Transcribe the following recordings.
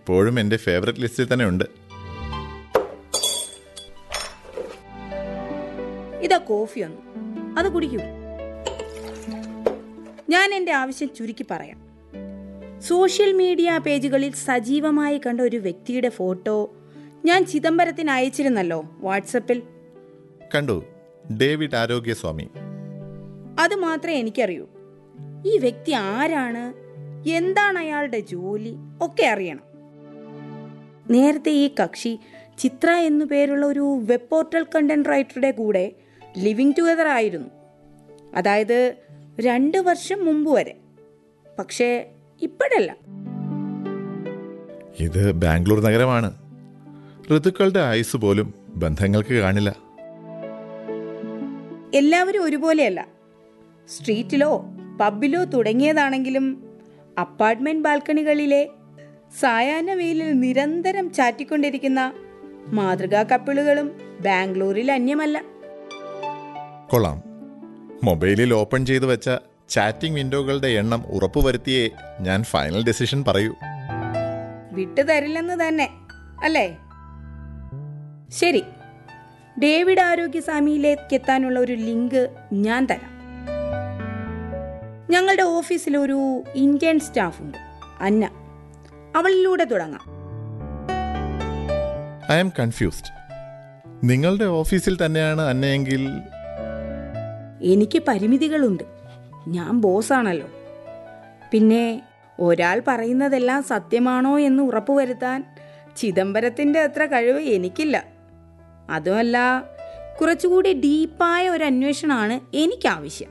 ഇപ്പോഴും എൻ്റെ ഫേവററ്റ് ലിസ്റ്റിൽ തന്നെ ഉണ്ട് ഇതാ കോഫി ഒന്ന് അത് കുടിക്കൂ ഞാൻ എൻ്റെ ആവശ്യം ചുരുക്കി പറയാം സോഷ്യൽ മീഡിയ പേജുകളിൽ സജീവമായി കണ്ട ഒരു വ്യക്തിയുടെ ഫോട്ടോ ഞാൻ ചിദംബരത്തിന് അയച്ചിരുന്നല്ലോ വാട്സപ്പിൽ കണ്ടു ഡേവിഡ് ആരോഗ്യസ്വാമി അത് മാത്രമേ എനിക്കറിയൂ ഈ വ്യക്തി ആരാണ് എന്താണ് അയാളുടെ ജോലി ഒക്കെ അറിയണം നേരത്തെ ഈ കക്ഷി ചിത്ര എന്നു പേരുള്ള ഒരു വെബ് പോർട്ടൽ കണ്ടന്റ് റൈറ്ററുടെ കൂടെ ലിവിങ് ടുഗദർ ആയിരുന്നു അതായത് രണ്ട് വർഷം മുമ്പ് വരെ പക്ഷേ ഇപ്പോഴല്ല ഇത് ബാംഗ്ലൂർ നഗരമാണ് ഋതുക്കളുടെ ആയുസ് പോലും ബന്ധങ്ങൾക്ക് കാണില്ല എല്ലാവരും ഒരുപോലെയല്ല സ്ട്രീറ്റിലോ പബ്ബിലോ തുടങ്ങിയതാണെങ്കിലും അപ്പാർട്ട്മെന്റ് ബാൽക്കണികളിലെ സായാഹ്ന വെയിലിൽ നിരന്തരം ചാറ്റിക്കൊണ്ടിരിക്കുന്ന മാതൃകാ കപ്പിളുകളും ബാംഗ്ലൂരിൽ അന്യമല്ല കൊള്ളാം മൊബൈലിൽ ഓപ്പൺ ചെയ്തു വെച്ച ചാറ്റിംഗ് വിൻഡോകളുടെ എണ്ണം ഉറപ്പുവരുത്തിയേ ഞാൻ ഫൈനൽ ഡെസിഷൻ പറയൂ വിട്ടുതരില്ലെന്ന് തന്നെ അല്ലേ ശരി ഡേവിഡ് ആരോഗ്യസ്വാമിയിലേക്ക് എത്താനുള്ള ഒരു ലിങ്ക് ഞാൻ തരാം ഞങ്ങളുടെ ഓഫീസിൽ ഒരു ഇന്ത്യൻ സ്റ്റാഫ് ഉണ്ട് അന്ന അവളിലൂടെ തുടങ്ങാം ഐ ആം കൺഫ്യൂസ്ഡ് നിങ്ങളുടെ ഓഫീസിൽ തന്നെയാണ് അന്നയെങ്കിൽ എനിക്ക് പരിമിതികളുണ്ട് ഞാൻ ബോസാണല്ലോ പിന്നെ ഒരാൾ പറയുന്നതെല്ലാം സത്യമാണോ എന്ന് ഉറപ്പുവരുത്താൻ ചിദംബരത്തിൻ്റെ അത്ര കഴിവ് എനിക്കില്ല അതുമല്ല കുറച്ചുകൂടി ഡീപ്പായ ഒരു അന്വേഷണമാണ് എനിക്കാവശ്യം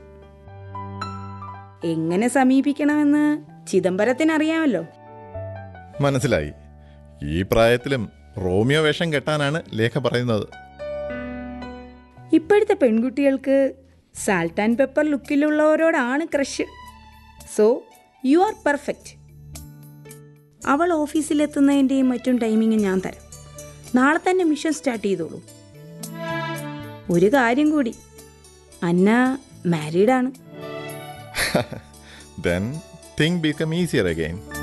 എങ്ങനെ സമീപിക്കണമെന്ന് ചിദംബരത്തിന് അറിയാമല്ലോ മനസ്സിലായി ഈ പ്രായത്തിലും റോമിയോ വേഷം കെട്ടാനാണ് ലേഖ പറയുന്നത് ഇപ്പോഴത്തെ പെൺകുട്ടികൾക്ക് സാൾട്ട് ആൻഡ് പെപ്പർ ലുക്കിലുള്ളവരോടാണ് crush so you are perfect അവൾ ഓഫീസിലെത്തുന്നതിൻ്റെയും മറ്റും ടൈമിങ് ഞാൻ തരാം നാളെ തന്നെ മിഷൻ സ്റ്റാർട്ട് ചെയ്തോളൂ ഒരു കാര്യം കൂടി അന്ന മാരീഡാണ് then thing become easier again